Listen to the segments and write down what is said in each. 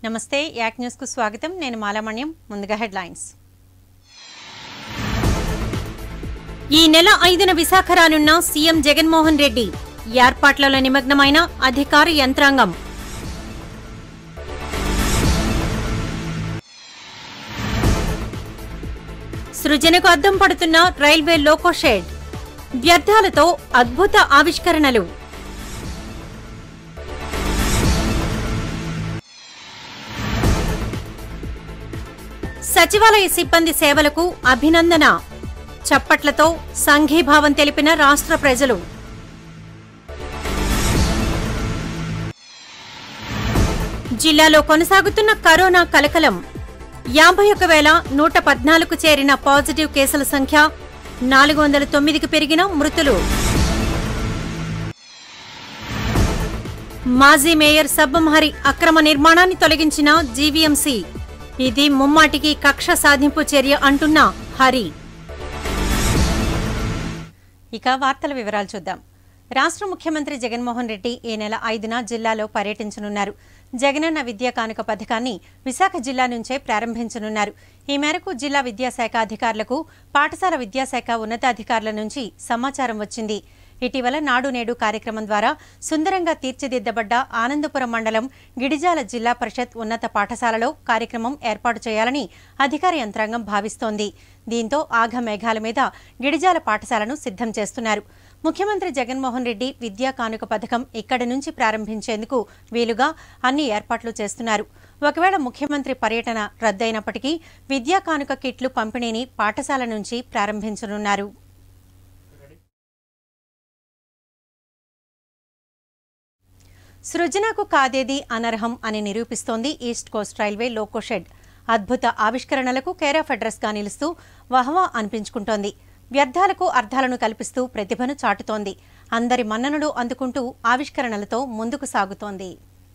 నమస్తే యాక్ న్యూస్ కు స్వాగతం నేను మాలామణ్యం ముందుగా హెడ్లైన్స్ ఈ నెల ఐదున విశాఖ రానున్న సీఎం జగన్మోహన్ రెడ్డి ఏర్పాట్లలో నిమగ్నమైన అధికార యంత్రాంగం సృజనకు అద్దం పడుతున్న రైల్వే లోకో షెడ్ వ్యర్థాలతో అద్భుత ఆవిష్కరణలు సచివాలయ సిబ్బంది సేవలకు అభినందన చప్పట్లతో సంఘీభావం తెలిపిన రాష్ట్ర ప్రజలు జిల్లాలో కొనసాగుతున్న కరోనా కలకలం యాభై ఒక వేల నూట పద్నాలుగు చేరిన పాజిటివ్ కేసుల సంఖ్య నాలుగు వందల తొమ్మిదికి పెరిగిన మృతులు మాజీ మేయర్ సబ్బమహరి అక్రమ నిర్మాణాన్ని తొలగించిన జీవీఎంసీ ఇది ముమ్మాటికి కక్ష సాధింపు చర్య అంటున్న హరి ఇక వార్తల వివరాలు చూద్దాం రాష్ట్ర ముఖ్యమంత్రి జగన్మోహన్ రెడ్డి ఈ నెల ఐదున జిల్లాలో పర్యటించనున్నారు జగనన్న విద్యా కానుక పథకాన్ని విశాఖ జిల్లా నుంచే ప్రారంభించనున్నారు ఈ మేరకు జిల్లా విద్యాశాఖ అధికారులకు పాఠశాల విద్యాశాఖ ఉన్నతాధికారుల నుంచి సమాచారం వచ్చింది ఇటీవల నాడు నేడు కార్యక్రమం ద్వారా సుందరంగా తీర్చిదిద్దబడ్డ ఆనందపురం మండలం గిడిజాల జిల్లా పరిషత్ ఉన్నత పాఠశాలలో కార్యక్రమం ఏర్పాటు చేయాలని అధికార యంత్రాంగం భావిస్తోంది దీంతో ఆఘ మేఘాల మీద గిడిజాల పాఠశాలను సిద్ధం చేస్తున్నారు ముఖ్యమంత్రి జగన్మోహన్ రెడ్డి విద్యా కానుక పథకం ఇక్కడి నుంచి ప్రారంభించేందుకు వీలుగా అన్ని ఏర్పాట్లు చేస్తున్నారు ఒకవేళ ముఖ్యమంత్రి పర్యటన రద్దయినప్పటికీ విద్యా కానుక కిట్లు పంపిణీని పాఠశాల నుంచి ప్రారంభించనున్నారు సృజనకు కాదేది అనర్హం అని నిరూపిస్తోంది East Coast Railway loco shed అద్భుత ఆవిష్కరణలకు కేర్ ఆఫ్ అడ్రస్ గా నిలుస్తూ వహవా అనిపించుకుంటోంది వ్యర్థాలకు అర్థాలను కల్పిస్తూ ప్రతిభను చాటుతోంది అందరి మన్ననలు అందుకుంటూ ఆవిష్కరణలతో ముందుకు సాగుతోంది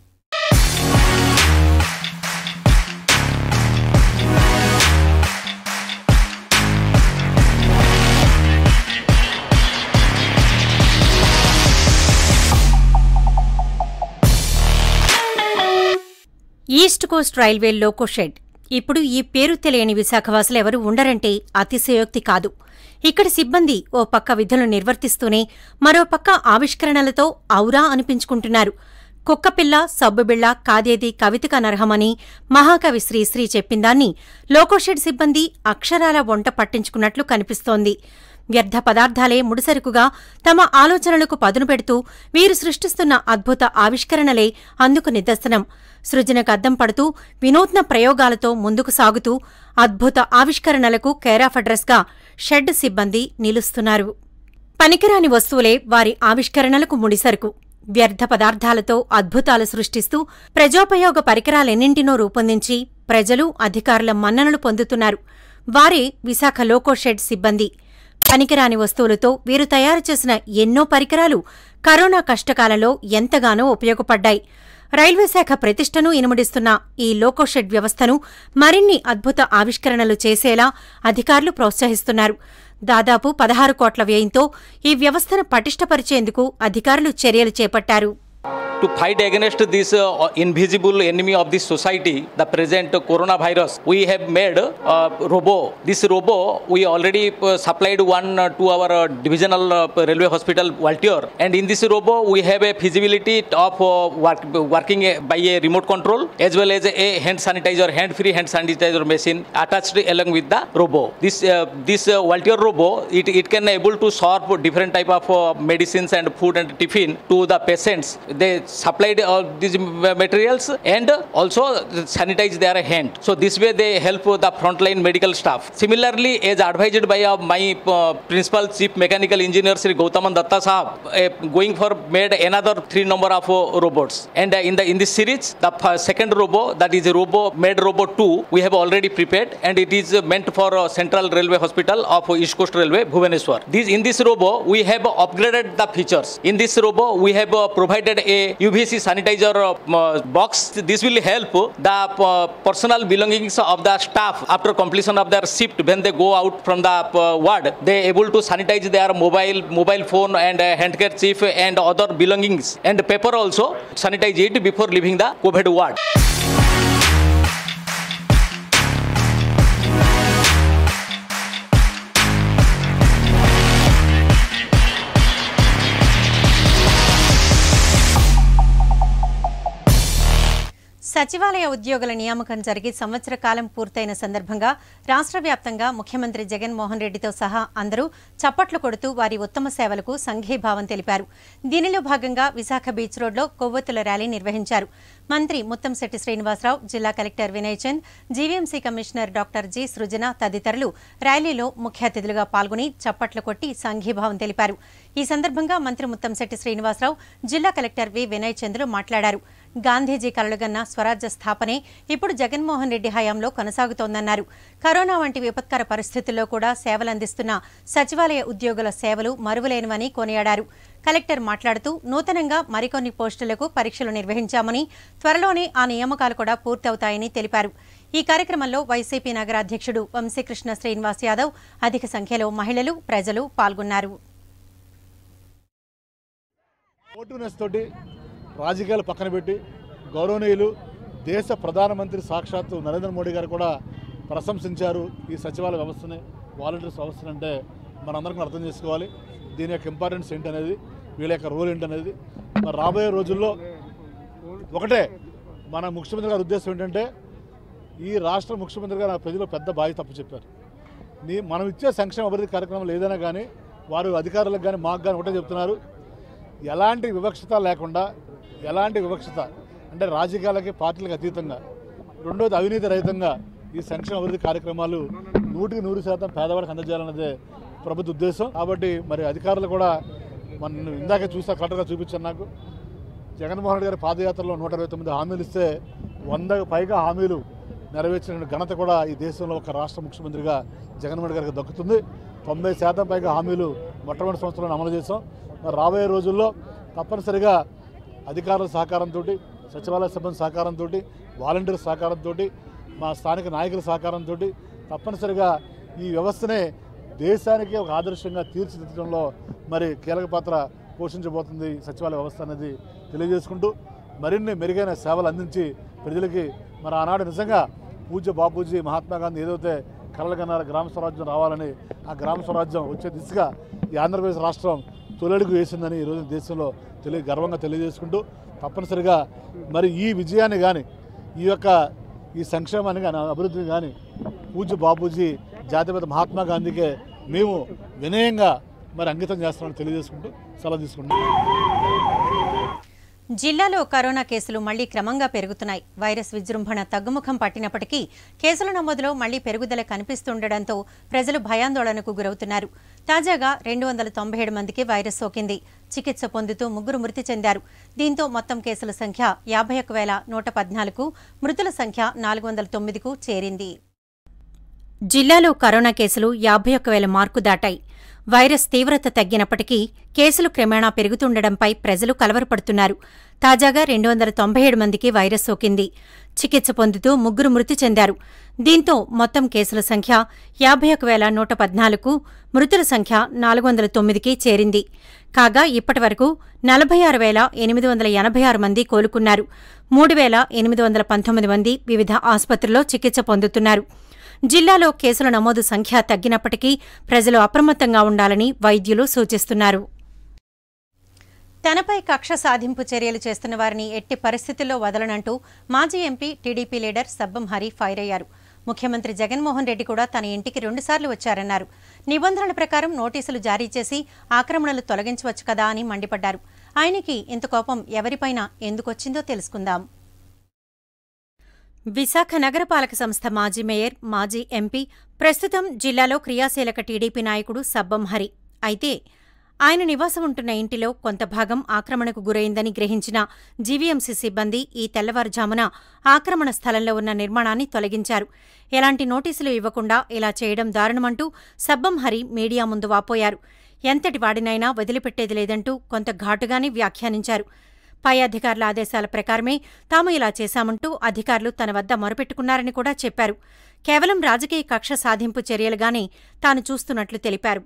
East Coast Railway loco shed ఇప్పుడు ఈ పేరు తెలియని విశాఖవాసులు ఎవరు ఉండరంటే అతిశయోక్తి కాదు ఇక్కడి సిబ్బంది ఓ పక్క విధులు నిర్వర్తిస్తూనే మరో పక్క ఆవిష్కరణలతో ఔరా అనిపించుకుంటున్నారు కుక్కపిల్ల సబ్బుబిళ్ళ కాదేది కవితకు అనర్హమని మహాకవి శ్రీశ్రీ చెప్పిందాన్ని లోకోషెడ్ సిబ్బంది అక్షరాల వంట పట్టించుకున్నట్లు కనిపిస్తోంది వ్యర్థ పదార్థాలే ముడిసరుకుగా తమ ఆలోచనలకు పదును పెడుతూ వీరు సృష్టిస్తున్న అద్భుత ఆవిష్కరణలే అందుకు నిదర్శనం సృజనకు అద్దం పడుతూ వినూత్న ప్రయోగాలతో ముందుకు సాగుతూ అద్భుత ఆవిష్కరణలకు కేరాఫ్ అడ్రస్గా షెడ్ సిబ్బంది నిలుస్తున్నారు పనికిరాని వస్తువులే వారి ఆవిష్కరణలకు ముడిసరుకు వ్యర్థ పదార్థాలతో అద్భుతాలు సృష్టిస్తూ ప్రజోపయోగ పరికరాలెన్నింటినో రూపొందించి ప్రజలు అధికారుల మన్ననలు పొందుతున్నారు వారే విశాఖ లోకో షెడ్ సిబ్బంది పనికిరాని వస్తువులతో వీరు తయారు చేసిన ఎన్నో పరికరాలు కరోనా కష్టకాలంలో ఎంతగానో ఉపయోగపడ్డాయి రైల్వే శాఖ ప్రతిష్టను ఇనుమడిస్తున్న ఈ లోకోషెడ్ వ్యవస్థను మరిన్ని అద్భుత ఆవిష్కరణలు చేసేలా అధికారులు ప్రోత్సహిస్తున్నారు దాదాపు పదహారు కోట్ల వ్యయంతో ఈ వ్యవస్థను పటిష్టపరిచేందుకు అధికారులు చర్యలు చేపట్టారు to fight against this uh, invisible enemy of this society, the present coronavirus, we have made a robo. This robo we already uh, supplied one uh, to our uh, divisional uh, railway hospital Valtier, and in this robo we have a feasibility of uh, work, working uh, by a remote control as well as a hand sanitizer, hand-free hand sanitizer machine attached along with the robo. This uh, this uh, Valtier robo it, it can able to serve different type of uh, medicines and food and tiffin to the patients. They supplied all these ma- materials and also sanitize their hand. So this way they help the frontline medical staff. Similarly, as advised by uh, my uh, principal chief mechanical engineer Sri Gautaman Datta Sahab, uh, going for made another three number of uh, robots. And uh, in the in this series, the f- second robo that is a robo made robo 2 we have already prepared and it is uh, meant for uh, Central Railway Hospital of uh, East Coast Railway Bhubaneswar. This in this robo we have upgraded the features. In this robo we have uh, provided a UVC sanitizer uh, m- box. This will help the uh, personal belongings of the staff after completion of their shift when they go out from the uh, ward. They able to sanitize their mobile mobile phone and uh, handkerchief and other belongings and paper also sanitize it before leaving the COVID ward. సచివాలయ ఉద్యోగుల నియామకం జరిగి సంవత్సర కాలం పూర్తయిన సందర్భంగా రాష్ట్ర వ్యాప్తంగా ముఖ్యమంత్రి జగన్మోహన్ రెడ్డితో సహా అందరూ చప్పట్లు కొడుతూ వారి ఉత్తమ సేవలకు సంఘీభావం తెలిపారు దీనిలో భాగంగా విశాఖ బీచ్ రోడ్లో కొవ్వొత్తుల ర్యాలీ నిర్వహించారు మంత్రి ముత్తంశెట్టి శ్రీనివాసరావు జిల్లా collector Vinay Chand GVMC commissioner doctor G Srujana తదితరులు ర్యాలీలో ముఖ్య అతిథులుగా పాల్గొని చప్పట్లు కొట్టి సంఘీభావం తెలిపారు ఈ సందర్భంగా మంత్రి ముత్తంశెట్టి శ్రీనివాసరావు జిల్లా కలెక్టర్ వి వినయ్ చంద్రు మాట్లాడారు గాంధీజీ కలలుగన్న స్వరాజ్య స్థాపనే ఇప్పుడు జగన్మోహన్ రెడ్డి హయాంలో కొనసాగుతోందన్నారు కరోనా వంటి విపత్కర పరిస్థితుల్లో కూడా సేవలందిస్తున్న సచివాలయ ఉద్యోగుల సేవలు మరువలేనివని కొనియాడారు కలెక్టర్ మాట్లాడుతూ నూతనంగా మరికొన్ని పోస్టులకు పరీక్షలు నిర్వహించామని త్వరలోనే ఆ నియామకాలు కూడా పూర్తవుతాయని తెలిపారు ఈ కార్యక్రమంలో వైసీపీ నగర అధ్యక్షుడు వంశీకృష్ణ శ్రీనివాస్ యాదవ్ అధిక సంఖ్యలో మహిళలు ప్రజలు పాల్గొన్నారు ఓటునెస్ తోటి రాజకీయాలు పక్కన పెట్టి గౌరవనీయులు దేశ ప్రధానమంత్రి సాక్షాత్తు నరేంద్ర మోడీ గారు కూడా ప్రశంసించారు ఈ సచివాలయ వ్యవస్థని వాలంటీర్స్ వ్యవస్థని అంటే మనందరం అర్థం చేసుకోవాలి దీని యొక్క ఇంపార్టెన్స్ ఏంటనేది వీళ్ళ యొక్క రోల్ ఏంటనేది మరి రాబోయే రోజుల్లో ఒకటే మన ముఖ్యమంత్రి గారి ఉద్దేశం ఏంటంటే ఈ రాష్ట్ర ముఖ్యమంత్రి గారు ఆ ప్రజలు పెద్ద బాధ్యత తప్పు చెప్పారు నీ మనం ఇచ్చే సంక్షేమ అభివృద్ధి కార్యక్రమాలు ఏదైనా కానీ వారు అధికారులకు కానీ మాకు కానీ ఒకటే చెప్తున్నారు ఎలాంటి వివక్షత లేకుండా ఎలాంటి వివక్షత అంటే రాజకీయాలకి పార్టీలకు అతీతంగా రెండోది అవినీతి రహితంగా ఈ సంక్షేమ అభివృద్ధి కార్యక్రమాలు నూటికి నూరు శాతం పేదవాడికి అందజేయాలన్నదే ప్రభుత్వ ఉద్దేశం కాబట్టి మరి అధికారులు కూడా మన ఇందాక చూసా కరెక్ట్గా చూపించాను నాకు జగన్మోహన్ రెడ్డి గారి పాదయాత్రలో నూట ఇరవై తొమ్మిది హామీలు ఇస్తే వందకు పైగా హామీలు నెరవేర్చిన ఘనత కూడా ఈ దేశంలో ఒక రాష్ట్ర ముఖ్యమంత్రిగా జగన్మోహన్ రెడ్డి గారికి దక్కుతుంది తొంభై శాతం పైగా హామీలు మొట్టమొదటి సంవత్సరంలో అమలు చేశాం మరి రాబోయే రోజుల్లో తప్పనిసరిగా అధికారుల సహకారంతో సచివాలయ సిబ్బంది సహకారంతో వాలంటీర్ సహకారంతో మా స్థానిక నాయకుల సహకారంతో తప్పనిసరిగా ఈ వ్యవస్థనే దేశానికి ఒక ఆదర్శంగా తీర్చిదిద్దడంలో మరి కీలక పాత్ర పోషించబోతుంది ఈ సచివాలయ వ్యవస్థ అనేది తెలియజేసుకుంటూ మరిన్ని మెరుగైన సేవలు అందించి ప్రజలకి మరి ఆనాడు నిజంగా పూజ్య బాపూజీ మహాత్మా గాంధీ ఏదైతే కలలుగన్నారు గ్రామ స్వరాజ్యం రావాలని ఆ గ్రామ స్వరాజ్యం వచ్చే దిశగా ఈ ఆంధ్రప్రదేశ్ రాష్ట్రం తొలడుగు వేసిందని ఈరోజు దేశంలో తెలియ గర్వంగా తెలియజేసుకుంటూ తప్పనిసరిగా మరి ఈ విజయాన్ని కానీ ఈ యొక్క ఈ సంక్షేమాన్ని కానీ అభివృద్ధిని కానీ పూజ్య బాపూజీ జాతిపిత మహాత్మా గాంధీకే మేము వినయంగా మరి అంకితం చేస్తున్నామని తెలియజేసుకుంటూ సెలవు తీసుకుంటాం జిల్లాలో కరోనా కేసులు మళ్లీ క్రమంగా పెరుగుతున్నాయి వైరస్ విజృంభణ తగ్గుముఖం పట్టినప్పటికీ కేసుల నమోదులో మళ్లీ పెరుగుదల కనిపిస్తుండటంతో ప్రజలు భయాందోళనకు గురవుతున్నారు తాజాగా రెండు వందల తొంభై ఏడు మందికి వైరస్ సోకింది చికిత్స పొందుతూ ముగ్గురు మృతి చెందారు దీంతో మొత్తం కేసుల సంఖ్య యాభై ఒక్క వేల నూట పద్నాలుగు మృతుల సంఖ్య నాలుగు వందల తొమ్మిదికు చేరింది జిల్లాలో కరోనా కేసులు యాభై ఒక్క వేల మార్కు దాటాయి వైరస్ తీవ్రత తగ్గినప్పటికీ కేసులు క్రమేణా పెరుగుతుండటంపై ప్రజలు కలవరపడుతున్నారు తాజాగా రెండు వందల తొంభై ఏడు మందికి వైరస్ సోకింది చికిత్స పొందుతూ ముగ్గురు మృతి చెందారు దీంతో మొత్తం కేసుల సంఖ్య యాభై ఒక వేల నూట పద్నాలుగు మృతుల సంఖ్య నాలుగు వందల తొమ్మిదికి చేరింది కాగా ఇప్పటివరకు నలభై ఆరు వేల ఎనిమిది వందల ఎనభై ఆరు మంది కోలుకున్నారు మూడు వేల ఎనిమిది వందల పంతొమ్మిది మంది వివిధ ఆసుపత్రుల్లో చికిత్స పొందుతున్నారు జిల్లాలో కేసుల నమోదు సంఖ్య తగ్గినప్పటికీ ప్రజలు అప్రమత్తంగా ఉండాలని వైద్యులు సూచిస్తున్నారు తనపై కక్ష సాధింపు చర్యలు చేస్తున్న వారిని ఎట్టి పరిస్థితుల్లో వదలనంటూ మాజీ MP TDP leader Sabbam Hari fire అయ్యారు ముఖ్యమంత్రి జగన్మోహన్ రెడ్డి కూడా తన ఇంటికి రెండుసార్లు వచ్చారన్నారు నిబంధనల ప్రకారం నోటీసులు జారీ చేసి ఆక్రమణలు తొలగించవచ్చు కదా అని మండిపడ్డారు ఆయనకి ఇంత కోపం ఎవరిపైన ఎందుకొచ్చిందో తెలుసుకుందాం విశాఖ నగరపాలక సంస్థ మాజీ మేయర్ మాజీ ఎంపీ ప్రస్తుతం జిల్లాలో క్రియాశీలక టీడీపీ నాయకుడు సబ్బం హరి అయితే ఆయన నివాసం ఉంటున్న ఇంటిలో కొంత భాగం ఆక్రమణకు గురైందని గ్రహించిన జీవీఎంసీ సిబ్బంది ఈ తెల్లవారుజామున ఆక్రమణ స్థలంలో ఉన్న నిర్మాణాన్ని తొలగించారు ఎలాంటి నోటీసులు ఇవ్వకుండా ఇలా చేయడం దారుణమంటూ సబ్బం హరి మీడియా ముందు వాపోయారు ఎంతటి వాడినైనా వదిలిపెట్టేది లేదంటూ కొంత ఘాటుగానే వ్యాఖ్యానించారు పై అధికారుల ఆదేశాల ప్రకారమే తాము ఇలా చేశామంటూ అధికారులు తన వద్ద మొరపెట్టుకున్నారని కూడా చెప్పారు కేవలం రాజకీయ కక్ష సాధింపు చర్యలుగానే తాను చూస్తున్నట్లు తెలిపారు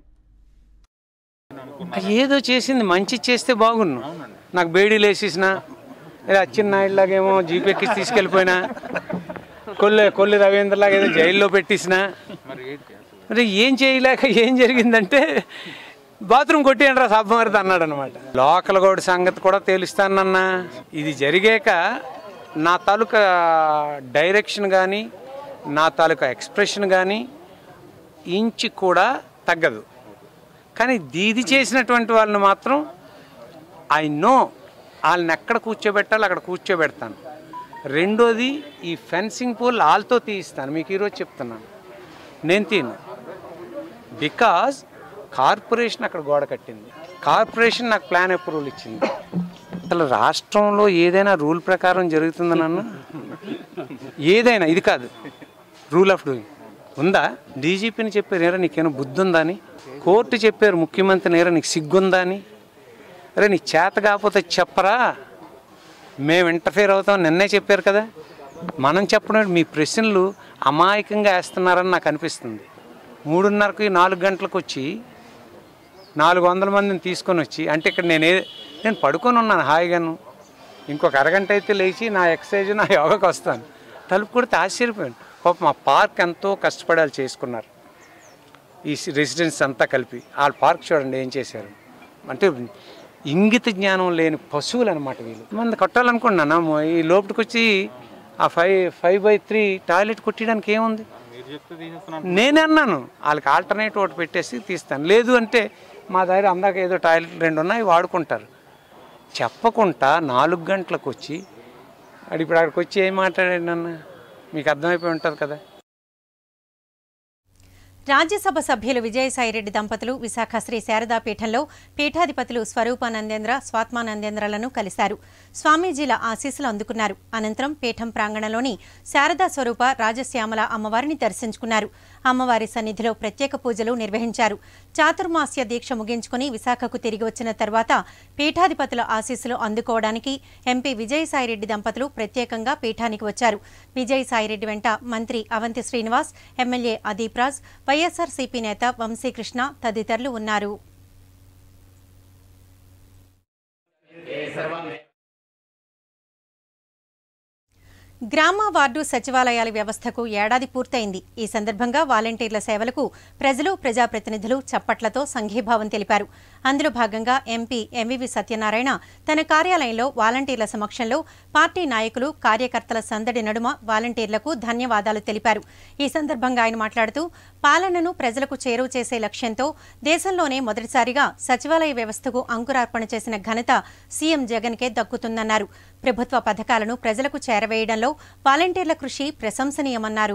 ఏదో చేసింది మంచి చేస్తే బాగున్ను నాకు బేడీలు వేసేసిన లేదా అచ్చెన్నాయుడులాగేమో జీపెక్కి తీసుకెళ్ళిపోయినా కొల్లి కొల్లి రవీంద్రలాగా ఏదో జైల్లో పెట్టేసిన మరి ఏం చేయలేక ఏం జరిగిందంటే బాత్రూమ్ కొట్టేయండి రా సబ్బమరిది అన్నాడు అనమాట లోకల్ గోడి సంగతి కూడా తేలుస్తానన్నా ఇది జరిగాక నా తాలూకా డైరెక్షన్ కానీ నా తాలూకా ఎక్స్ప్రెషన్ కానీ ఇంచు కూడా తగ్గదు కానీ దీది చేసినటువంటి వాళ్ళని మాత్రం ఐ నో వాళ్ళని ఎక్కడ కూర్చోబెట్టాలో అక్కడ కూర్చోబెడతాను రెండోది ఈ ఫెన్సింగ్ పూల్ వాళ్ళతో తీయిస్తాను మీకు ఈరోజు చెప్తున్నాను నేను తీను బికాజ్ కార్పొరేషన్ అక్కడ గోడ కట్టింది కార్పొరేషన్ నాకు ప్లాన్ అప్రూవల్ ఇచ్చింది అసలు రాష్ట్రంలో ఏదైనా రూల్ ప్రకారం జరుగుతుందనన్న ఏదైనా ఇది కాదు రూల్ ఆఫ్ డూయింగ్ ఉందా డీజీపీని చెప్పారు ఏరా నీకేమైనా బుద్ధి ఉందా అని కోర్టు చెప్పారు ముఖ్యమంత్రిని ఏరా నీకు సిగ్గుందా అని అరే నీకు చేత కాకపోతే చెప్పరా మేము ఇంటర్ఫేర్ అవుతాం నిన్నే చెప్పారు కదా మనం చెప్పడం మీ ప్రశ్నలు అమాయకంగా వేస్తున్నారని నాకు అనిపిస్తుంది మూడున్నరకి నాలుగు గంటలకు వచ్చి నాలుగు వందల మందిని తీసుకొని వచ్చి అంటే ఇక్కడ నేను ఏ నేను పడుకొని ఉన్నాను హాయిగాను ఇంకొక అరగంట అయితే లేచి నా ఎక్సర్సైజ్ నా యోగాకి వస్తాను తలుపు కొడితే ఆశ్చర్యపోయాను పాప మా పార్క్ ఎంతో కష్టపడి వాళ్ళు చేసుకున్నారు ఈ రెసిడెన్స్ అంతా కలిపి వాళ్ళ పార్క్ చూడండి ఏం చేశారు అంటే ఇంగిత జ్ఞానం లేని పశువులు అనమాట వీళ్ళు మంది కట్టాలనుకున్నాను ఈ లోపలికి వచ్చి ఆ five five by three toilet కొట్టడానికి ఏముంది నేనే అన్నాను వాళ్ళకి ఆల్టర్నేట్ ఒకటి పెట్టేసి తీస్తాను లేదు అంటే మా దగ్గర అందాక ఏదో టాయిలెట్ రెండు ఉన్నాయి వాడుకుంటారు చెప్పకుండా నాలుగు గంటలకు వచ్చి అడి ఇప్పుడు అక్కడికి వచ్చి ఏం మాట్లాడాడు నన్ను మీకు అర్థమైపోయి ఉంటుంది కదా రాజ్యసభ సభ్యులు విజయసాయిరెడ్డి దంపతులు విశాఖ శ్రీ శారదా పీఠంలో పీఠాధిపతులు స్వరూపానందేంద్ర స్వాత్మానందేంద్రలను కలిశారు స్వామీజీల ఆశీస్సులు అందుకున్నారు అనంతరం పీఠం ప్రాంగణంలోని శారదా స్వరూప రాజశ్యామల అమ్మవారిని దర్శించుకున్నారు అమ్మవారి సన్నిధిలో ప్రత్యేక పూజలు నిర్వహించారు చాతుర్మాస్య దీక్ష ముగించుకుని విశాఖకు తిరిగి వచ్చిన తర్వాత పీఠాధిపతుల ఆశీస్సులు అందుకోవడానికి ఎంపీ విజయసాయిరెడ్డి దంపతులు ప్రత్యేకంగా పీఠానికి వచ్చారు విజయసాయిరెడ్డి వెంట మంత్రి అవంతి శ్రీనివాస్ ఎమ్మెల్యే అదీప్ రాజ్ వైఎస్ఆర్సీపీ నేత వంశీకృష్ణ తదితరులు ఉన్నారు గ్రామ వార్డు సచివాలయాల వ్యవస్థకు ఏడాది పూర్తయింది ఈ సందర్భంగా వాలంటీర్ల సేవలకు ప్రజలు ప్రజాప్రతినిధులు చప్పట్లతో సంఘీభావం తెలిపారు అందులో భాగంగా ఎంపీ ఎంవివి సత్యనారాయణ తన కార్యాలయంలో వాలంటీర్ల సమక్షంలో పార్టీ నాయకులు కార్యకర్తల సందడి నడుమ వాలంటీర్లకు ధన్యవాదాలు తెలిపారు ఈ సందర్భంగా ఆయన మాట్లాడుతూ పాలనను ప్రజలకు చేరువ చేసే లక్ష్యంతో దేశంలోనే మొదటిసారిగా సచివాలయ వ్యవస్థకు అంకురార్పణ చేసిన ఘనత సీఎం జగన్కే దక్కుతుందన్నారు ప్రభుత్వ పథకాలను ప్రజలకు చేరవేయడంలో వాలంటీర్ల కృషి ప్రశంసనీయమన్నారు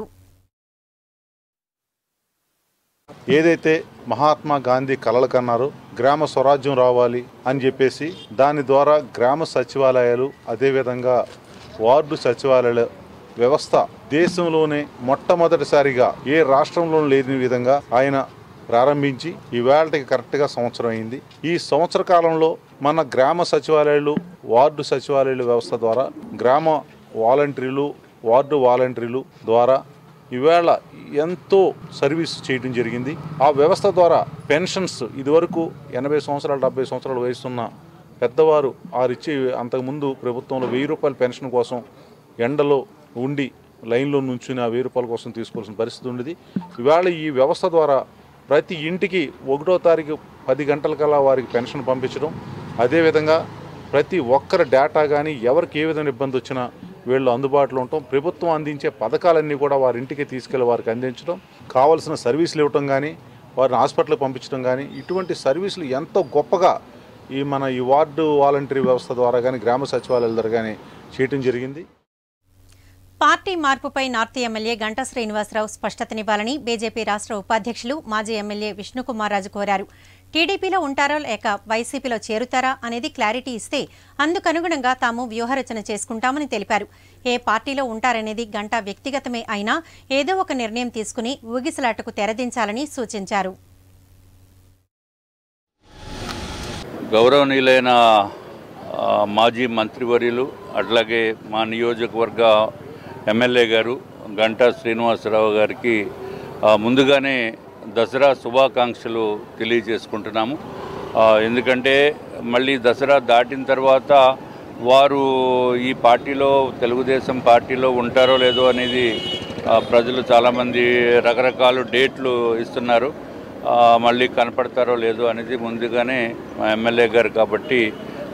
ఏదైతే మహాత్మా గాంధీ కలలు కన్నారో గ్రామ స్వరాజ్యం రావాలి అని చెప్పేసి దాని ద్వారా గ్రామ సచివాలయాలు అదేవిధంగా వార్డు సచివాలయాల వ్యవస్థ దేశంలోనే మొట్టమొదటిసారిగా ఏ రాష్ట్రంలోనూ లేని విధంగా ఆయన ప్రారంభించి ఈవేళకి కరెక్ట్గా సంవత్సరం అయింది ఈ సంవత్సర కాలంలో మన గ్రామ సచివాలయాలు వార్డు సచివాలయాల వ్యవస్థ ద్వారా గ్రామ వాలంటీర్లు వార్డు వాలంటీర్లు ద్వారా ఈవేళ ఎంతో సర్వీస్ చేయడం జరిగింది ఆ వ్యవస్థ ద్వారా పెన్షన్స్ ఇదివరకు ఎనభై సంవత్సరాలు డెబ్బై సంవత్సరాల వయసున్న పెద్దవారు ఆరిచ్చి అంతకుముందు ప్రభుత్వంలో వెయ్యి రూపాయల పెన్షన్ కోసం ఎండలో ఉండి లైన్లో నుంచుని ఆ వెయ్యి రూపాయల కోసం తీసుకోవాల్సిన పరిస్థితి ఉండేది ఇవాళ ఈ వ్యవస్థ ద్వారా ప్రతి ఇంటికి ఒకటో తారీఖు పది గంటలకల్లా వారికి పెన్షన్ పంపించడం అదేవిధంగా ప్రతి ఒక్కరి డేటా కానీ ఎవరికి ఏ విధమైన ఇబ్బంది వచ్చినా వీళ్ళు అందుబాటులో ఉండటం ప్రభుత్వం అందించే పథకాలన్నీ కూడా వారి ఇంటికి తీసుకెళ్లి వారికి అందించడం కావాల్సిన సర్వీసులు ఇవ్వటం కానీ వారిని హాస్పిటల్కి పంపించడం కానీ ఇటువంటి సర్వీసులు ఎంతో గొప్పగా ఈ మన ఈ వార్డు వాలంటరీ వ్యవస్థ ద్వారా కానీ గ్రామ సచివాలయాల ద్వారా కానీ చేయటం జరిగింది పార్టీ మార్పుపై నార్త్ ఎమ్మెల్యే గంటా శ్రీనివాసరావు స్పష్టతనివ్వాలని బీజేపీ రాష్ట్ర ఉపాధ్యక్షులు మాజీ ఎమ్మెల్యే విష్ణుకుమార్ రాజు కోరారు టీడీపీలో ఉంటారా లేక వైసీపీలో చేరుతారా అనేది క్లారిటీ ఇస్తే అందుకనుగుణంగా తాము వ్యూహరచన చేసుకుంటామని తెలిపారు ఏ పార్టీలో ఉంటారనేది గంటా వ్యక్తిగతమే అయినా ఏదో ఒక నిర్ణయం తీసుకుని ఊగిసలాటకు తెరదించాలని సూచించారు గౌరవనీయులైన ఆ, మాజీ మంత్రివర్యులు అట్లాగే మా నియోజకవర్గ ఎమ్మెల్యే గారు గంటా శ్రీనివాసరావు గారికి ఆ, ముందుగానే దసరా శుభాకాంక్షలు తెలియజేసుకుంటున్నాము ఆ, ఎందుకంటే మళ్ళీ దసరా దాటిన తర్వాత వారు ఈ పార్టీలో తెలుగుదేశం పార్టీలో ఉంటారో లేదో అనేది ఆ, ప్రజలు చాలామంది రకరకాల డేట్లు ఇస్తున్నారు ఆ, మళ్ళీ కనపడతారో లేదో అనేది ముందుగానే మా ఎమ్మెల్యే గారు కాబట్టి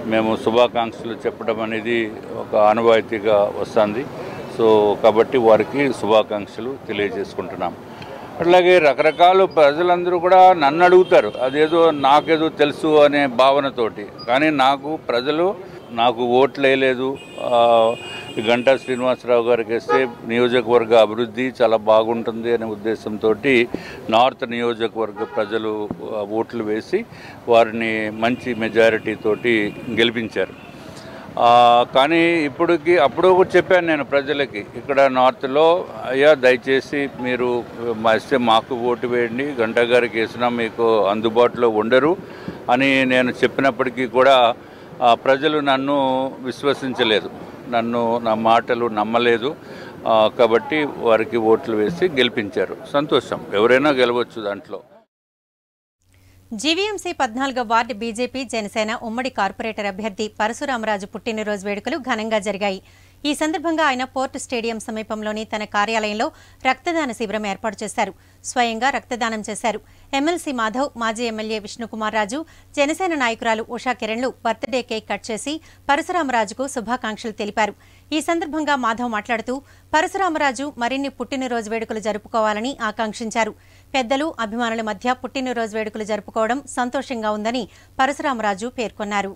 మేము శుభాకాంక్షలు చెప్పడం అనేది ఒక ఆనవాయితీగా వస్తుంది సో కాబట్టి వారికి శుభాకాంక్షలు తెలియజేసుకుంటున్నాం అట్లాగే రకరకాల ప్రజలందరూ కూడా నన్ను అడుగుతారు అదేదో నాకేదో తెలుసు అనే భావనతోటి కానీ నాకు ప్రజలు నాకు ఓట్లు వేయలేదు ఆ, ఈ గంటా శ్రీనివాసరావు గారికి వేస్తే నియోజకవర్గ అభివృద్ధి చాలా బాగుంటుంది అనే ఉద్దేశంతో నార్త్ నియోజకవర్గ ప్రజలు ఆ, ఓట్లు వేసి వారిని మంచి మెజారిటీ తోటి గెలిపించారు ఆ, కానీ ఇప్పటికి అప్పుడు కూడా చెప్పాను నేను ప్రజలకి ఇక్కడ నార్త్లో అయ్యా దయచేసి మీరు వస్తే మాకు ఓటు వేయండి గంటా గారికి వేసినా మీకు అందుబాటులో ఉండరు అని నేను చెప్పినప్పటికీ కూడా ఆ, ప్రజలు నన్ను విశ్వసించలేదు నన్ను నా మాటలు నమ్మలేదు ఆ, కాబట్టి వారికి ఓట్లు వేసి గెలిపించారు సంతోషం ఎవరైనా గెలవచ్చు దాంట్లో జీవీఎంసీ పద్నాలుగో వార్డు బీజేపీ జనసేన ఉమ్మడి కార్పొరేటర్ అభ్యర్థి పరశురామరాజు పుట్టినరోజు వేడుకలు ఘనంగా జరిగాయి ఈ సందర్భంగా ఆయన పోర్టు స్టేడియం సమీపంలోని తన కార్యాలయంలో రక్తదాన శిబిరం ఏర్పాటు చేశారు స్వయంగా రక్తదానం చేశారు ఎమ్మెల్సీ మాధవ్ మాజీ ఎమ్మెల్యే విష్ణుకుమార్ రాజు జనసేన నాయకురాలు ఉషా కిరణ్లు బర్త్డే కేక్ కట్ చేసి పరశురామరాజుకు శుభాకాంక్షలు తెలిపారు ఈ సందర్భంగా మాధవ్ మాట్లాడుతూ పరశురామరాజు మరిన్ని పుట్టినరోజు వేడుకలు జరుపుకోవాలని ఆకాంక్షించారు పెద్దలు అభిమానుల మధ్య పుట్టినరోజు వేడుకలు జరుపుకోవడం సంతోషంగా ఉందని పరశురామరాజు పేర్కొన్నారు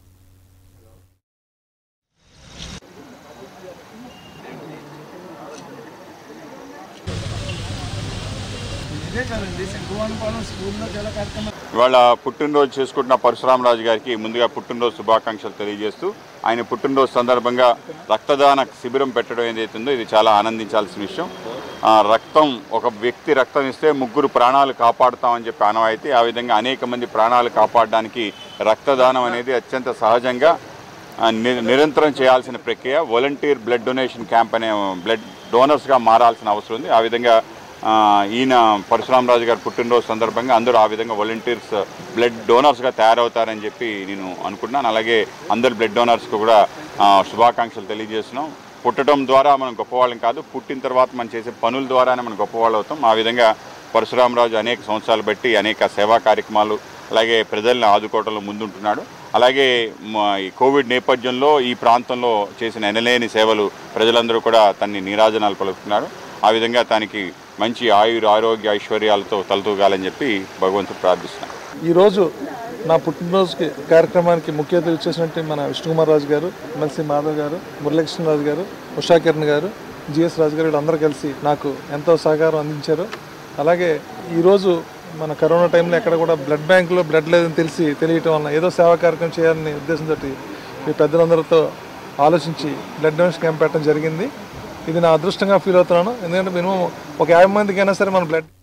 ఇవాళ పుట్టినరోజు చేసుకుంటున్న పరశురామరాజు గారికి ముందుగా పుట్టినరోజు శుభాకాంక్షలు తెలియజేస్తూ ఆయన పుట్టినరోజు సందర్భంగా రక్తదాన శిబిరం పెట్టడం ఏదైతుందో ఇది చాలా ఆనందించాల్సిన విషయం ఆ, రక్తం ఒక వ్యక్తి రక్తం ఇస్తే ముగ్గురు ప్రాణాలు కాపాడుతామని చెప్పి ఆనవాయితీ ఆ విధంగా అనేక మంది ప్రాణాలు కాపాడడానికి రక్తదానం అనేది అత్యంత సహజంగా ఆ, ని- నిరంతరం చేయాల్సిన ప్రక్రియ వాలంటీర్ బ్లడ్ డొనేషన్ క్యాంప్ అనే బ్లడ్ డోనర్స్గా మారాల్సిన అవసరం ఉంది ఆ విధంగా ఆ, ఈయన పరశురామరాజు గారి పుట్టినరోజు సందర్భంగా అందరూ ఆ విధంగా వాలంటీర్స్ బ్లడ్ డోనర్స్గా తయారవుతారని చెప్పి నేను అనుకుంటున్నాను అలాగే అందరు బ్లడ్ డోనర్స్కి కూడా ఆ, శుభాకాంక్షలు తెలియజేస్తున్నాం పుట్టడం ద్వారా మనం గొప్పవాళ్ళం కాదు పుట్టిన తర్వాత మనం చేసే పనుల ద్వారానే మనం గొప్పవాళ్ళు అవుతాం ఆ విధంగా పరశురామరాజు అనేక సంవత్సరాలు బట్టి అనేక సేవా కార్యక్రమాలు అలాగే ప్రజల్ని ఆదుకోవడంలో ముందుంటున్నాడు అలాగే మ- ఈ కోవిడ్ నేపథ్యంలో ఈ ప్రాంతంలో చేసిన ఎనలేని సేవలు ప్రజలందరూ కూడా తన్ని నీరాజనాలు పలుకుతున్నారు ఆ విధంగా తనకి మంచి ఆయుర ఆరోగ్య ఐశ్వర్యాలతో తలతూగాలని చెప్పి భగవంతుడు ప్రార్థిస్తున్నాను ఈరోజు నా పుట్టినరోజుకి కార్యక్రమానికి ముఖ్య అతిథి వచ్చేసినట్టు మన విష్ణుకుమార్ రాజు గారు ఎమ్మెల్సీ మాధవ్ గారు మురళీకృష్ణరాజు గారు ఉషా కిరణ్ గారు జిఎస్ రాజు గారు వీళ్ళందరూ కలిసి నాకు ఎంతో సహకారం అందించారు అలాగే ఈరోజు మన కరోనా టైంలో ఎక్కడ కూడా బ్లడ్ బ్యాంకులో బ్లడ్ లేదని తెలిసి తెలియటం వలన ఏదో సేవా కార్యక్రమం చేయాలనే ఉద్దేశంతో ఈ పెద్దలందరితో ఆలోచించి బ్లడ్ డొనేషన్ క్యాంప్ పెట్టడం జరిగింది ఇది నా అదృష్టంగా ఫీల్ అవుతున్నాను ఎందుకంటే మినిమం ఒక యాభై మందికైనా సరే మన బ్లడ్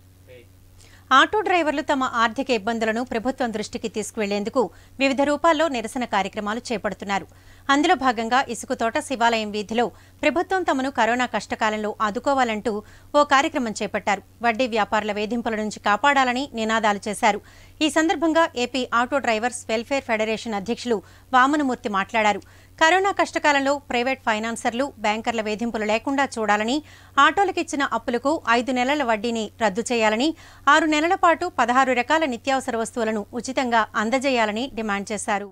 ఆటో డ్రైవర్లు తమ ఆర్థిక ఇబ్బందులను ప్రభుత్వం దృష్టికి తీసుకువెళ్లేందుకు వివిధ రూపాల్లో నిరసన కార్యక్రమాలు చేపడుతున్నారు అందులో భాగంగా ఇసుకతోట శివాలయం వీధిలో ప్రభుత్వం తమను కరోనా కష్టకాలంలో ఆదుకోవాలంటూ ఓ కార్యక్రమం చేపట్టారు వడ్డీ వ్యాపారుల వేధింపుల నుంచి కాపాడాలని నినాదాలు చేశారు ఈ సందర్భంగా AP auto drivers welfare federation అధ్యక్షులు వామనమూర్తి మాట్లాడారు కరోనా కష్టకాలంలో ప్రైవేట్ ఫైనాన్సర్లు బ్యాంకర్ల వేధింపులు లేకుండా చూడాలని ఆటోలకిచ్చిన అప్పులకు ఐదు నెలల వడ్డీని రద్దు చేయాలని ఆరు నెలల పాటు పదహారు రకాల నిత్యావసర వస్తువులను ఉచితంగా అందజేయాలని డిమాండ్ చేశారు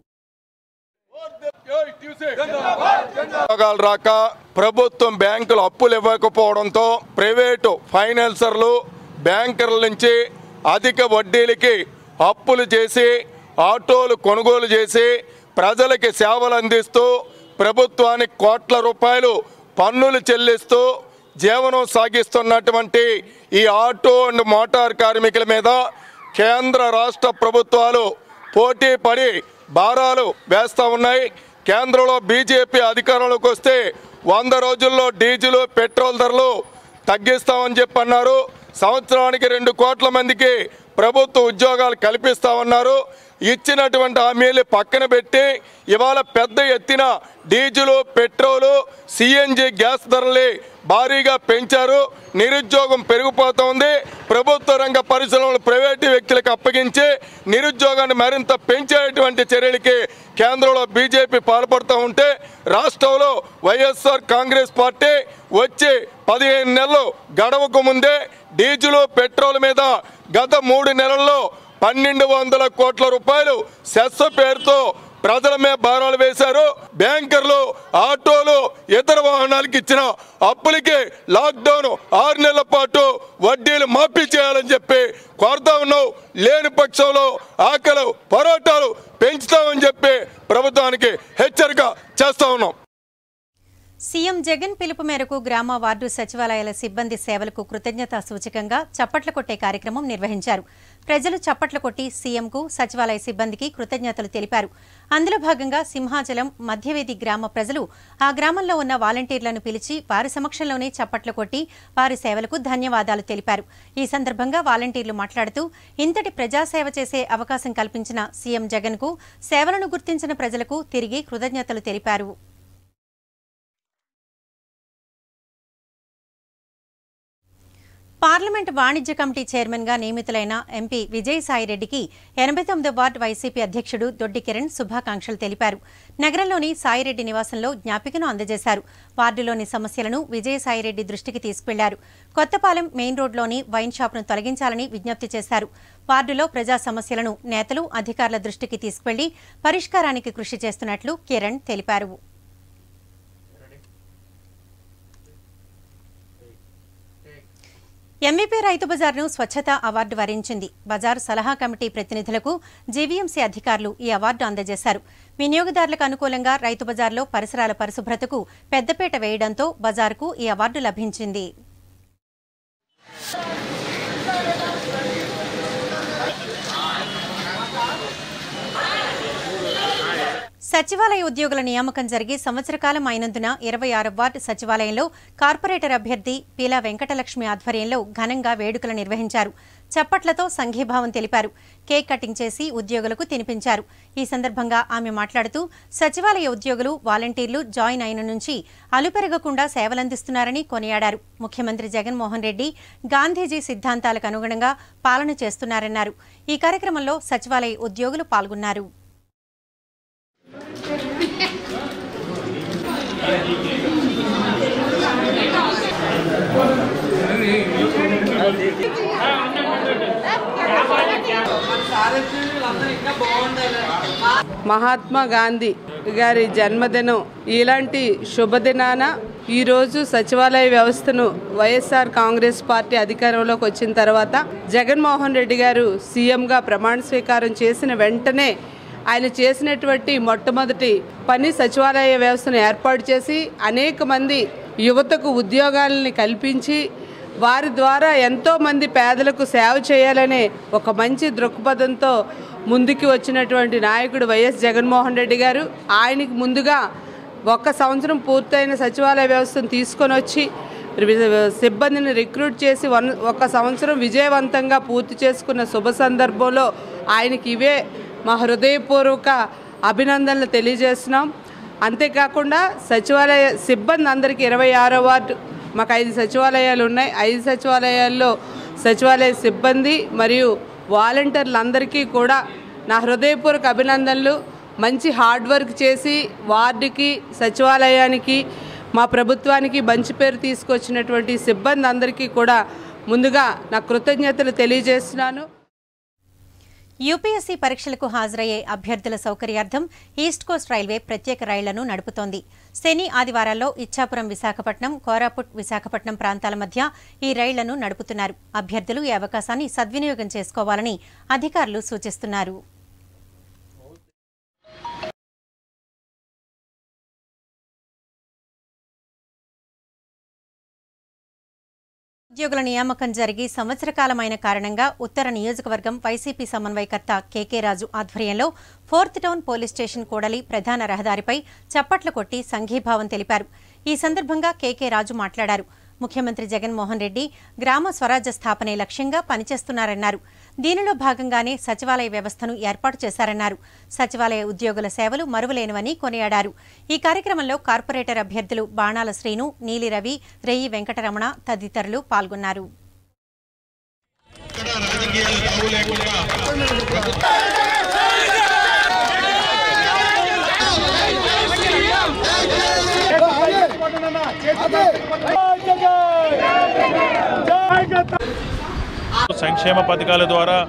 ఉద్యోగాలు రాక ప్రభుత్వం బ్యాంకులు అప్పులు ఇవ్వకపోవడంతో ప్రైవేటు ఫైనాన్సర్లు బ్యాంకర్ల నుంచి అధిక వడ్డీలకి అప్పులు చేసి ఆటోలు కొనుగోలు చేసి ప్రజలకి సేవలు అందిస్తూ ప్రభుత్వానికి కోట్ల రూపాయలు పన్నులు చెల్లిస్తూ జీవనం సాగిస్తున్నటువంటి ఈ ఆటో అండ్ మోటార్ కార్మికుల మీద కేంద్ర రాష్ట్ర ప్రభుత్వాలు పోటీ పడి భారాలు వేస్తూ ఉన్నాయి కేంద్రంలో బీజేపీ అధికారంలోకి వస్తే వంద రోజుల్లో డీజిల్ పెట్రోల్ ధరలు తగ్గిస్తామని చెప్పి అన్నారు సంవత్సరానికి రెండు కోట్ల మందికి ప్రభుత్వ ఉద్యోగాలు కల్పిస్తామన్నారు ఇచ్చినటువంటి హామీలు పక్కన పెట్టి ఇవాళ పెద్ద ఎత్తిన డీజిల్ పెట్రోలు సిఎన్జి గ్యాస్ ధరల్ని భారీగా పెంచారు నిరుద్యోగం పెరిగిపోతోంది ప్రభుత్వ రంగ పరిశ్రమలు ప్రైవేటు వ్యక్తులకు అప్పగించి నిరుద్యోగాన్ని మరింత పెంచేటువంటి చర్యలకి కేంద్రంలో బీజేపీ పాల్పడుతూ ఉంటే రాష్ట్రంలో వైఎస్ఆర్ కాంగ్రెస్ పార్టీ వచ్చి పదిహేను నెలలు గడవకు ముందే డీజిల్ పెట్రోల్ మీద గత మూడు నెలల్లో పన్నెండు వందల కోట్ల రూపాయలు సెస్ పేరుతో ప్రజల మీద భారాలు వేశారు బ్యాంకర్లు ఆటోలు ఇతర వాహనాలకు ఇచ్చిన అప్పులకి లాక్డౌన్ ఆరు నెలల పాటు వడ్డీలు మాఫీ చేయాలని చెప్పి కోరుతా ఉన్నావు లేని పక్షంలో ఆకలి పరోటాలు పెంచుతామని చెప్పి ప్రభుత్వానికి హెచ్చరిక చేస్తా ఉన్నాం సీఎం జగన్ పిలుపు మేరకు గ్రామ వార్డు సచివాలయాల సిబ్బంది సేవలకు కృతజ్ఞతా సూచకంగా చప్పట్ల కొట్టే కార్యక్రమం నిర్వహించారు ప్రజలు చప్పట్ల కొట్టి సీఎంకు సచివాలయ సిబ్బందికి కృతజ్ఞతలు తెలిపారు అందులో భాగంగా సింహాచలం మధ్యవేది గ్రామ ప్రజలు ఆ గ్రామంలో ఉన్న వాలంటీర్లను పిలిచి వారి సమక్షంలోనే చప్పట్లు కొట్టి వారి సేవలకు ధన్యవాదాలు తెలిపారు ఈ సందర్భంగా వాలంటీర్లు మాట్లాడుతూ ఇంతటి ప్రజాసేవ చేసే అవకాశం కల్పించిన సీఎం జగన్కు సేవలను గుర్తించిన ప్రజలకు తిరిగి కృతజ్ఞతలు తెలిపారు పార్లమెంట్ వాణిజ్య కమిటీ చైర్మన్ గా నియమితులైన ఎంపీ విజయసాయిరెడ్డికి ఎనభై తొమ్మిదో వార్డు వైసీపీ అధ్యక్షుడు దొడ్డి కిరణ్ శుభాకాంక్షలు తెలిపారు నగరంలోని సాయిరెడ్డి నివాసంలో జ్ఞాపికను అందజేశారు వార్డులోని సమస్యలను విజయసాయిరెడ్డి దృష్టికి తీసుకెళ్లారు కొత్తపాలెం మెయిన్ రోడ్లోని వైన్ షాప్ను తొలగించాలని విజ్ఞప్తి చేశారు వార్డులో ప్రజా సమస్యలను నేతలు అధికారుల దృష్టికి తీసుకెళ్లి పరిష్కారానికి కృషి చేస్తున్నట్లు కిరణ్ తెలిపారు ఎంవీపీ రైతు బజార్ను స్వచ్ఛత అవార్డు వరించింది బజార్ సలహా కమిటీ ప్రతినిధులకు జీవీఎంసీ అధికారులు ఈ అవార్డు అందజేశారు వినియోగదారులకు అనుకూలంగా రైతు బజార్లో పరిసరాల పరిశుభ్రతకు పెద్దపీట వేయడంతో బజార్కు ఈ అవార్డు లభించింది సచివాలయ ఉద్యోగుల నియామకం జరిగి సంవత్సర కాలం అయినందున ఇరవై ఆరు వార్డు సచివాలయంలో కార్పొరేటర్ అభ్యర్థి పీలా వెంకటలక్ష్మి ఆధ్వర్యంలో ఘనంగా వేడుకలు నిర్వహించారు చప్పట్లతో సంఘీభావం తెలిపారు కేక్ కటింగ్ చేసి ఉద్యోగులకు తినిపించారు ఈ సందర్భంగా ఆమె మాట్లాడుతూ సచివాలయ ఉద్యోగులు వాలంటీర్లు జాయిన్ అయిన నుంచి అలుపెరగకుండా సేవలందిస్తున్నారని కొనియాడారు ముఖ్యమంత్రి జగన్మోహన్ రెడ్డి గాంధీజీ సిద్ధాంతాలకు అనుగుణంగా పాలన చేస్తున్నారన్నారు ఈ కార్యక్రమంలో సచివాలయ ఉద్యోగులు పాల్గొన్నారు మహాత్మా గాంధీ గారి జన్మదినం ఇలాంటి శుభదినాన ఈరోజు సచివాలయ వ్యవస్థను వైఎస్ఆర్ కాంగ్రెస్ పార్టీ అధికారంలోకి వచ్చిన తర్వాత జగన్మోహన్ రెడ్డి గారు సీఎంగా ప్రమాణ స్వీకారం చేసిన వెంటనే ఆయన చేసినటువంటి మొట్టమొదటి పని సచివాలయ వ్యవస్థను ఏర్పాటు చేసి అనేక మంది యువతకు ఉద్యోగాలని కల్పించి వారి ద్వారా ఎంతోమంది పేదలకు సేవ చేయాలనే ఒక మంచి దృక్పథంతో ముందుకు వచ్చినటువంటి నాయకుడు వైఎస్ జగన్మోహన్ రెడ్డి గారు ఆయనకి ముందుగా ఒక్క సంవత్సరం పూర్తయిన సచివాలయ వ్యవస్థను తీసుకొని వచ్చి సిబ్బందిని రిక్రూట్ చేసి వన్ ఒక సంవత్సరం విజయవంతంగా పూర్తి చేసుకున్న శుభ సందర్భంలో ఆయనకి ఇవే మా హృదయపూర్వక అభినందనలు తెలియజేస్తున్నాం అంతేకాకుండా సచివాలయ సిబ్బంది అందరికీ ఇరవై ఆరో వార్డు మాకు ఐదు సచివాలయాలు ఉన్నాయి ఐదు సచివాలయాల్లో సచివాలయ సిబ్బంది మరియు వాలంటీర్లందరికీ కూడా నా హృదయపూర్వక అభినందనలు మంచి హార్డ్ వర్క్ చేసి వార్డుకి సచివాలయానికి మా ప్రభుత్వానికి మంచి పేరు తీసుకొచ్చినటువంటి సిబ్బంది అందరికీ కూడా ముందుగా నా కృతజ్ఞతలు తెలియజేస్తున్నాను యూపీఎస్సీ పరీక్షలకు హాజరయ్యే అభ్యర్థుల సౌకర్యార్థం ఈస్ట్ కోస్ట్ రైల్వే ప్రత్యేక రైళ్లను నడుపుతోంది శని ఆదివారాల్లో ఇచ్చాపురం విశాఖపట్నం కోరాపుట్ విశాఖపట్నం ప్రాంతాల మధ్య ఈ రైళ్లను నడుపుతున్నారు అభ్యర్థులు ఈ అవకాశాన్ని సద్వినియోగం చేసుకోవాలని అధికారులు సూచిస్తున్నారు ఉద్యోగుల నియామకం జరిగి సంవత్సర కాలమైన కారణంగా ఉత్తర నియోజకవర్గం వైసీపీ సమన్వయకర్త కేకే రాజు ఆధ్వర్యంలో ఫోర్త్ టౌన్ పోలీస్ స్టేషన్ కూడలి ప్రధాన రహదారిపై చప్పట్లు కొట్టి సంఘీభావం తెలిపారు ఈ సందర్భంగా కేకే రాజు మాట్లాడారు ముఖ్యమంత్రి జగన్మోహన్ రెడ్డి గ్రామ స్వరాజ్య స్థాపనే లక్ష్యంగా పనిచేస్తున్నారన్నారు దీనిలో భాగంగానే సచివాలయ వ్యవస్థను ఏర్పాటు చేశారన్నారు సచివాలయ ఉద్యోగుల సేవలు మరువలేనివని కొనియాడారు ఈ కార్యక్రమంలో కార్పొరేటర్ అభ్యర్థులు బాణాల శ్రీను నీలి రవి రెయ్యి వెంకటరమణ తదితరులు పాల్గొన్నారు సంక్షేమ పథకాల ద్వారా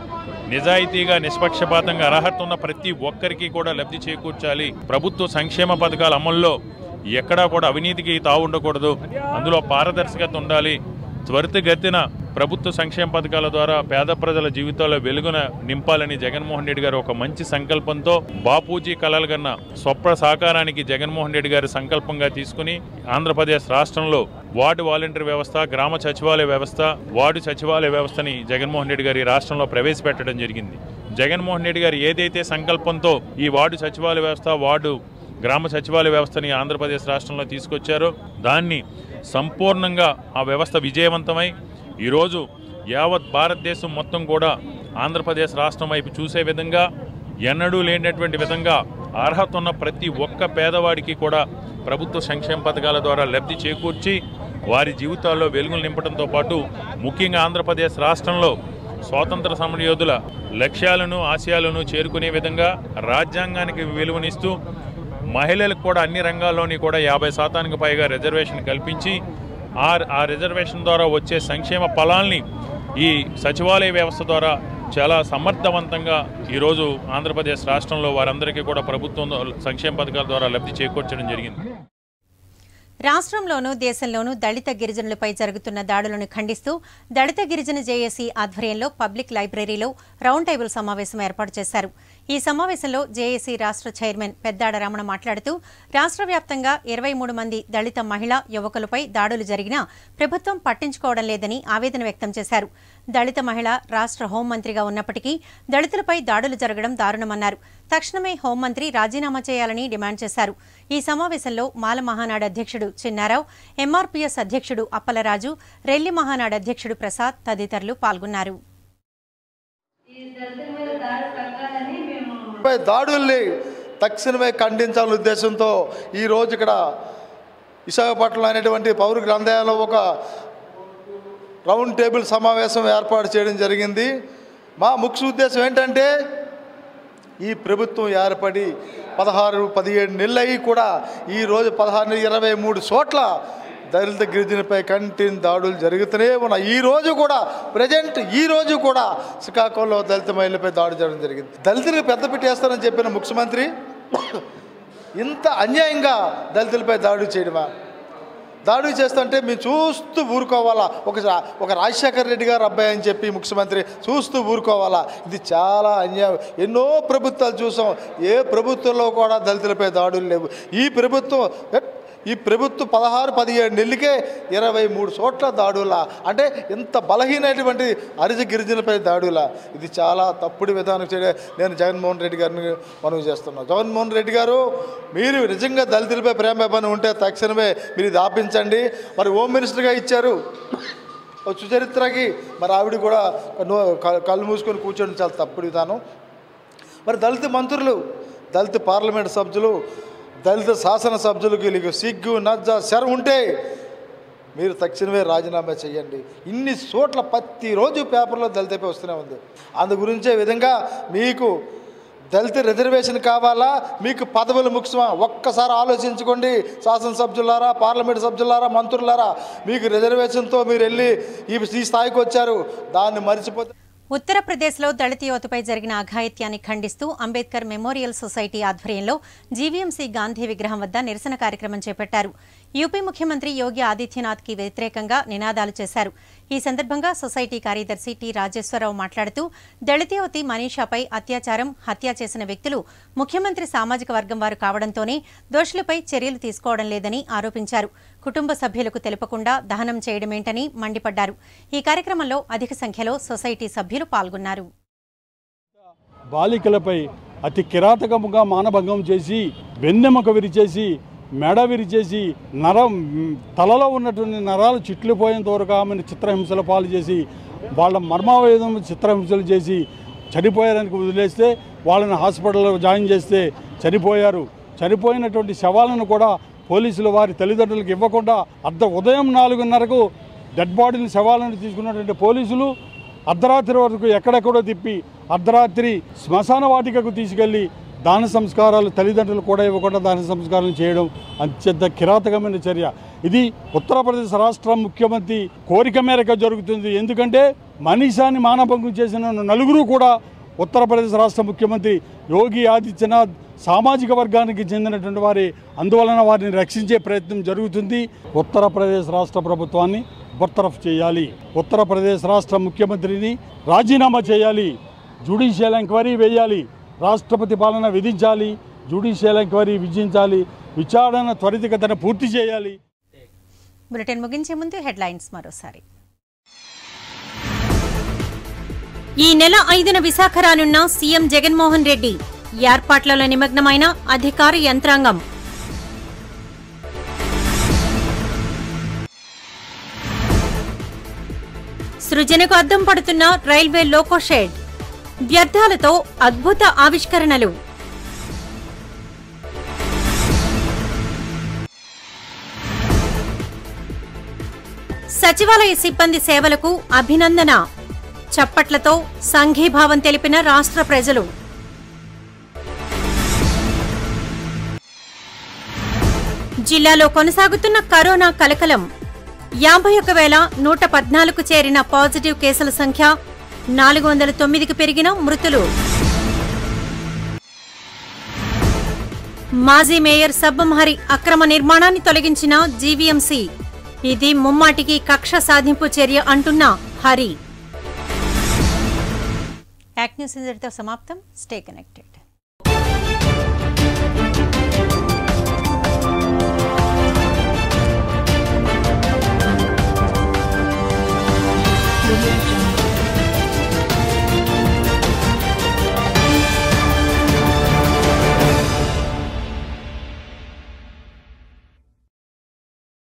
నిజాయితీగా నిష్పక్షపాతంగా అర్హత ఉన్న ప్రతి ఒక్కరికి కూడా లబ్ధి చేకూర్చాలి ప్రభుత్వ సంక్షేమ పథకాల అమల్లో ఎక్కడా కూడా అవినీతికి తావు ఉండకూడదు అందులో పారదర్శకత ఉండాలి త్వరితగతిన ప్రభుత్వ సంక్షేమ పథకాల ద్వారా పేద ప్రజల జీవితాల్లో వెలుగున నింపాలని జగన్మోహన్ రెడ్డి గారు ఒక మంచి సంకల్పంతో బాపూజీ కలలు కన్న స్వప్న సాకారానికి జగన్మోహన్ రెడ్డి గారి సంకల్పంగా తీసుకుని ఆంధ్రప్రదేశ్ రాష్ట్రంలో వార్డు వాలంటీర్ వ్యవస్థ గ్రామ సచివాలయ వ్యవస్థ వార్డు సచివాలయ వ్యవస్థని జగన్మోహన్ రెడ్డి గారి రాష్ట్రంలో ప్రవేశపెట్టడం జరిగింది జగన్మోహన్ రెడ్డి గారు ఏదైతే సంకల్పంతో ఈ వార్డు సచివాలయ వ్యవస్థ వార్డు గ్రామ సచివాలయ వ్యవస్థని ఆంధ్రప్రదేశ్ రాష్ట్రంలో తీసుకొచ్చారో దాన్ని సంపూర్ణంగా ఆ వ్యవస్థ విజయవంతమై ఈరోజు యావత్ భారతదేశం మొత్తం కూడా ఆంధ్రప్రదేశ్ రాష్ట్రం వైపు చూసే విధంగా ఎన్నడూ లేనటువంటి విధంగా అర్హత ఉన్న ప్రతి ఒక్క పేదవాడికి కూడా ప్రభుత్వ సంక్షేమ పథకాల ద్వారా లబ్ధి చేకూర్చి వారి జీవితాల్లో వెలుగులు నింపడంతో పాటు ముఖ్యంగా ఆంధ్రప్రదేశ్ రాష్ట్రంలో స్వాతంత్ర సమరయోధుల లక్ష్యాలను ఆశయాలను చేరుకునే విధంగా రాజ్యాంగానికి విలువనిస్తూ మహిళలకు కూడా అన్ని రంగాల్లోని కూడా యాభై శాతానికి పైగా రిజర్వేషన్ కల్పించి ఆ ఆ రిజర్వేషన్ ద్వారా వచ్చే సంక్షేమ ఫలాల్ని ఈ సచివాలయ వ్యవస్థ ద్వారా చాలా సమర్థవంతంగా ఈరోజు ఆంధ్రప్రదేశ్ రాష్ట్రంలో వారందరికీ కూడా ప్రభుత్వం సంక్షేమ పథకాల ద్వారా లబ్ధి చేకూర్చడం జరిగింది రాష్ట్రంలోనూ దేశంలోనూ దళిత గిరిజనులపై జరుగుతున్న దాడులను ఖండిస్తూ దళిత గిరిజన జేఏసీ ఆధ్వర్యంలో పబ్లిక్ లైబ్రరీలో రౌండ్ టేబుల్ సమావేశం ఏర్పాటు చేశారు ఈ సమావేశంలో జేఏసీ రాష్ట్ర చైర్మన్ పెద్దాడ రమణ మాట్లాడుతూ రాష్ట్ర వ్యాప్తంగా ఇరవై మూడు మంది దళిత మహిళా యువకులపై దాడులు జరిగినా ప్రభుత్వం పట్టించుకోవడం లేదని ఆవేదన వ్యక్తం చేశారు దళిత మహిళ రాష్ట్ర హోంమంత్రిగా ఉన్నప్పటికీ దళితులపై దాడులు జరగడం దారుణమన్నారు తక్షణమే హోంమంత్రి రాజీనామా చేయాలని డిమాండ్ చేశారు ఈ సమావేశంలో మాల మహానాడు అధ్యక్షుడు చిన్నారావు ఎంఆర్పీఎస్ అధ్యక్షుడు అప్పలరాజు రెల్లి మహానాడు అధ్యక్షుడు ప్రసాద్ తదితరులు పాల్గొన్నారు పై దాడుల్ని తక్షణమే ఖండించాలనే ఉద్దేశంతో ఈరోజు ఇక్కడ విశాఖపట్నంలో అనేటువంటి పౌర గ్రంథాలయంలో ఒక రౌండ్ టేబుల్ సమావేశం ఏర్పాటు చేయడం జరిగింది మా ముఖ్య ఉద్దేశం ఏంటంటే ఈ ప్రభుత్వం ఏర్పడి పదహారు పదిహేడు నెలలు అయ్యి కూడా ఈరోజు పదహారు ఇరవై మూడు చోట్ల దళిత గిరిజనపై కంటిన్యూ దాడులు జరుగుతూనే ఉన్నాయి ఈ రోజు కూడా ప్రజెంట్ ఈ రోజు కూడా శ్రీకాకుళంలో దళిత మహిళలపై దాడి జరగడం జరిగింది దళితులకు పెద్ద పెట్టేస్తానని చెప్పిన ముఖ్యమంత్రి ఇంత అన్యాయంగా దళితులపై దాడి చేయడమా దాడి చేస్తుంటే మేము చూస్తూ ఊరుకోవాలా ఒక ఒక రాజశేఖర రెడ్డి గారు అబ్బాయి అని చెప్పి ముఖ్యమంత్రి చూస్తూ ఊరుకోవాలా ఇది చాలా అన్యాయం ఎన్నో ప్రభుత్వాలు చూసాం ఏ ప్రభుత్వంలో కూడా దళితులపై దాడులు లేవు ఈ ప్రభుత్వం ఎట్ ఈ ప్రభుత్వం పదహారు పదిహేడు నెలలకే ఇరవై మూడు చోట్ల దాడులా అంటే ఇంత బలహీనటువంటి అరిజ గిరిజనులపై దాడులా ఇది చాలా తప్పుడు విధానం చేయడం నేను జగన్మోహన్ రెడ్డి గారిని మనవి చేస్తున్నాను జగన్మోహన్ రెడ్డి గారు మీరు నిజంగా దళితులపై ప్రేమ పని ఉంటే తక్షణమే మీరు ఇది ఆపించండి మరి హోమ్ మినిస్టర్గా ఇచ్చారు ఓ సుచరిత్రకి మరి ఆవిడ కూడా నో- క- కళ్ళు మూసుకొని కూర్చోండి చాలా తప్పుడు విధానం మరి దళిత మంత్రులు దళిత పార్లమెంట్ సభ్యులు దళిత శాసన సభ్యులకు వీళ్ళకి సిగ్గు నజ్జ శరం ఉంటే మీరు తక్షణమే రాజీనామా చేయండి ఇన్ని చోట్ల ప్రతిరోజు పేపర్లో దళితపై వస్తూనే ఉంది అందు గురించే విధంగా మీకు దళిత రిజర్వేషన్ కావాలా మీకు పదవులు ముఖ్యమా ఒక్కసారి ఆలోచించుకోండి శాసనసభ్యులారా పార్లమెంట్ సభ్యులారా మంత్రులారా మీకు రిజర్వేషన్తో మీరు వెళ్ళి ఈ ఈ స్థాయికి వచ్చారు దాన్ని మర్చిపోతే ఉత్తరప్రదేశ్లో దళిత యువతపై జరిగిన అఘాయిత్యాన్ని ఖండిస్తూ అంబేద్కర్ మెమోరియల్ సొసైటీ ఆధ్వర్యంలో జీవీఎంసీ గాంధీ విగ్రహం వద్ద నిరసన కార్యక్రమం చేపట్టారు యూపీ ముఖ్యమంత్రి యోగి ఆదిత్యనాథ్కి వ్యతిరేకంగా నినాదాలు చేశారు ఈ సందర్భంగా సొసైటీ కార్యదర్శి టి రాజేశ్వరరావు మాట్లాడుతూ దళిత యువతి మనీషాపై అత్యాచారం హత్య చేసిన వ్యక్తులు ముఖ్యమంత్రి సామాజిక వర్గం వారు కావడంతోనే దోషులపై చర్యలు తీసుకోవడం లేదని ఆరోపించారు కుటుంబ సభ్యులకు తెలపకుండా దహనం చేయడమేంటని మండిపడ్డారు ఈ కార్యక్రమంలో అధిక సంఖ్యలో సొసైటీ సభ్యులు పాల్గొన్నారు బాలికలపై అతి కిరాతకముగా మానభంగం చేసి వెన్నెముక విరిచేసి మెడ విరిచేసి నరం తలలో ఉన్నటువంటి నరాలు చిట్లిపోయేంత వరకు ఆమెను చిత్రహింసల పాలు చేసి వాళ్ళ మర్మావేదం చిత్రహింసలు చేసి చనిపోయారని వదిలేస్తే వాళ్ళని హాస్పిటల్లో జాయిన్ చేస్తే చనిపోయారు చనిపోయినటువంటి శవాలను కూడా పోలీసులు వారి తల్లిదండ్రులకు ఇవ్వకుండా అర్ధ ఉదయం నాలుగున్నరకు డెడ్ బాడీని శవాలను తీసుకున్నటువంటి పోలీసులు అర్ధరాత్రి వరకు ఎక్కడెక్కడో తిప్పి అర్ధరాత్రి శ్మశాన వాటికకు తీసుకెళ్లి దాన సంస్కారాలు తల్లిదండ్రులు కూడా ఇవ్వకుండా దాన సంస్కారం చేయడం అత్యంత కిరాతకమైన చర్య ఇది ఉత్తరప్రదేశ్ రాష్ట్ర ముఖ్యమంత్రి కోరిక మేరకు జరుగుతుంది ఎందుకంటే మనీషాని మానభంగం చేసిన నలుగురు కూడా ఉత్తరప్రదేశ్ రాష్ట్ర ముఖ్యమంత్రి యోగి ఆదిత్యనాథ్ సామాజిక వర్గానికి చెందినటువంటి వారి అందువలన వారిని రక్షించే ప్రయత్నం జరుగుతుంది ఉత్తరప్రదేశ్ రాష్ట్ర ప్రభుత్వాన్ని బర్తరఫ్ చేయాలి ఉత్తరప్రదేశ్ రాష్ట్ర ముఖ్యమంత్రిని రాజీనామా చేయాలి జ్యుడిషియల్ ఎంక్వైరీ వేయాలి రాష్ట్రపతి పాలన విధించాలి జ్యుడిషియల్ ఎంక్వైరీ విధించాలి విచారణ త్వరితగతిన పూర్తి చేయాలి బులెటిన్ ముగించే ముందు హెడ్లైన్స్ మరోసారి ఈ నెల ఐదున విశాఖ రానున్న సీఎం జగన్మోహన్ రెడ్డి ఏర్పాట్లలో నిమగ్నమైన అధికార యంత్రాంగం సృజనకు అద్దం పడుతున్న రైల్వే లోకో షెడ్ వ్యర్థాలతో అద్భుత ఆవిష్కరణలు సచివాలయ సిబ్బంది సేవలకు అభినందన చప్పట్లతో సంఘీభావం తెలిపిన రాష్ట్ర ప్రజలు జిల్లాలో కొనసాగుతున్న కరోనా కలకలం యాభై ఒక వేల నూట పద్నాలుగు చేరిన పాజిటివ్ కేసుల సంఖ్య నాలుగు వందల తొమ్మిదికి పెరిగిన మృతులు మాజీ మేయర్ సబ్బమహరి అక్రమ నిర్మాణాన్ని తొలగించిన జీవీఎంసీ ఇది ముమ్మాటికి కక్ష సాధింపు చర్య అంటున్న హరి యాక్ట్ న్యూస్ ఇంతటితో సమాప్తం స్టే కనెక్టెడ్